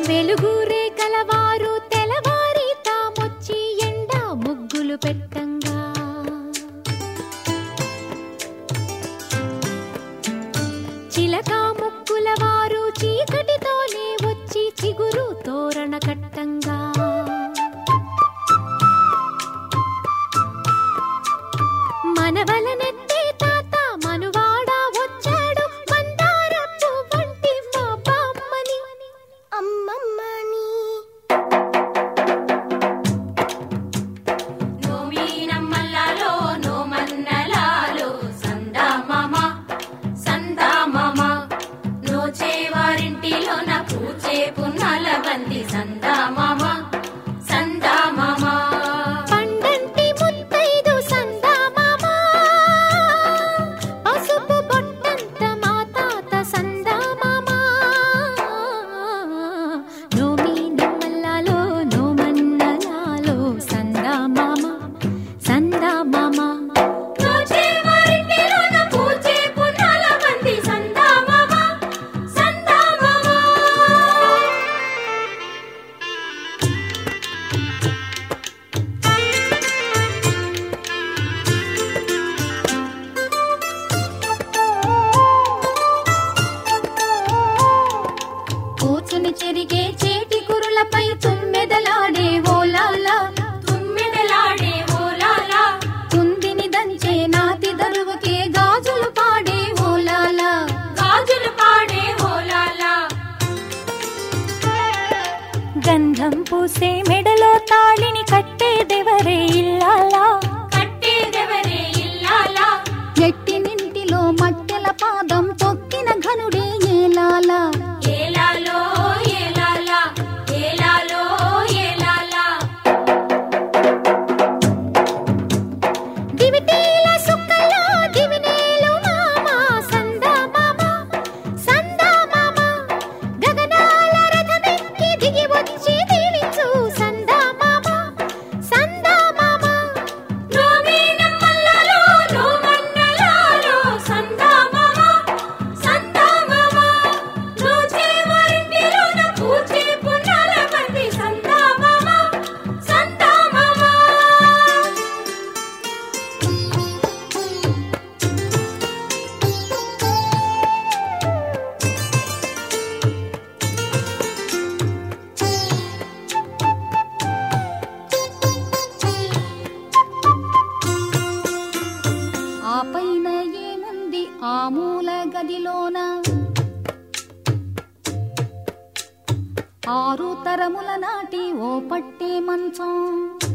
వెలుగురే కలవారు తెలవారి తామొచ్చి ఎండ ముగ్గులు పెట్టంగా చిలక ముక్కుల వారు చీకటితోనే వచ్చి చిగురు తోరణ కట్టంగా మనవలనెత్తే తాత మనువాడ వచ్చాడు మందారపు వంటి మా బామ్మని అమ్మమ్మని నోమీనమ్మల్లాలో నోమన్నలాలో సందామామ సందామామ నోచేవారింటిలో నా పూచే పున్నాల బంది సందామామ సందామామ పండంటి ముత్తైదు సందామామ పసుపు బొట్టంత మా తాత సందామామ నోమి నమ్మల్లాలో నోమన్నలాలో సందామామ సందామామ నోచేవారింటిలో నా పూచే పున్నాల బంది సందామామ సందామామ కూచుని చెరిగే చేటి కురులపై తుమ్మెదలాడే ఓలాలా తుమ్మెదలాడే ఓలాలా కుందిని దంచే నాతి దరువుకే గాజులు పాడే ఓలాలా గాజులు పాడే ఓలాలా గంధం పూసే మెడలో తాళిని కట్టేదెవరే ఇల్లాలా కట్టేదెవరే ఇల్లాలా ఎట్టి నింటిలో మట్టెల పాదం తొక్కిన ఘనుడే ఏలాలా ఏలాలో ఏలాలా ఏలాలో ఏలాలా దివిటీల సుక్కల్లో దివినేలు మామ సందా మామ సందా మామ గగనాల రథమెక్కి దిగి వచ్చి దీవించు సందా మామ సందా మామ నోమీనమ్మల్లాలో నోమన్నలాలో సందామామ సందామామ నోచేవారింటిలో నా పూచే పున్నాల బంది సందామామ సందామామ ఆ పైన ఏముంది ఆ మూల గదిలోన ఆరు తరముల నాటి ఓ పట్టే మంచం